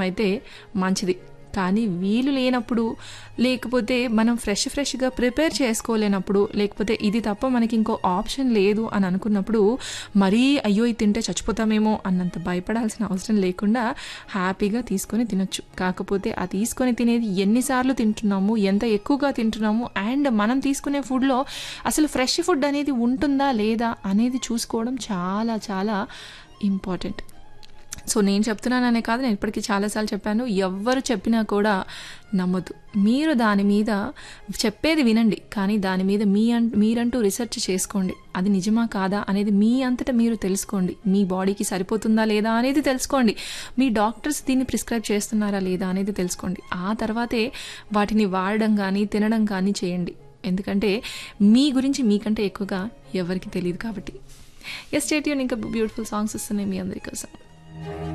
అయితే మంచిది కానీ వీలు లేనప్పుడు లేకపోతే మనం ఫ్రెష్ ఫ్రెష్గా ప్రిపేర్ చేసుకోలేనప్పుడు లేకపోతే ఇది తప్ప మనకి ఇంకో ఆప్షన్ లేదు అని అనుకున్నప్పుడు మరీ అయ్యో ఇది తింటే చచ్చిపోతామేమో అన్నంత భయపడాల్సిన అవసరం లేకుండా హ్యాపీగా తీసుకొని తినొచ్చు కాకపోతే ఆ తీసుకొని తినేది ఎన్నిసార్లు తింటున్నాము ఎంత ఎక్కువగా తింటున్నాము అండ్ మనం తీసుకునే ఫుడ్లో అసలు ఫ్రెష్ ఫుడ్ అనేది ఉంటుందా లేదా అనేది చూసుకోవడం చాలా చాలా ఇంపార్టెంట్ సో నేను చెప్తున్నాననే కాదు నేను ఇప్పటికీ చాలాసార్లు చెప్పాను ఎవ్వరు చెప్పినా కూడా నమ్మద్దు మీరు దాని మీద చెప్పేది వినండి కానీ దాని మీద మీ అం మీరంటూ రీసెర్చ్ చేసుకోండి అది నిజమా కాదా అనేది మీ అంతటా మీరు తెలుసుకోండి మీ బాడీకి సరిపోతుందా లేదా అనేది తెలుసుకోండి మీ డాక్టర్స్ దీన్ని ప్రిస్క్రైబ్ చేస్తున్నారా లేదా అనేది తెలుసుకోండి ఆ తర్వాతే వాటిని వాడడం కానీ తినడం కానీ చేయండి ఎందుకంటే మీ గురించి మీకంటే ఎక్కువగా ఎవరికి తెలియదు కాబట్టి ఎస్ స్టేట్ ఇంకా బ్యూటిఫుల్ సాంగ్స్ వస్తున్నాయి మీ అందరి కోసం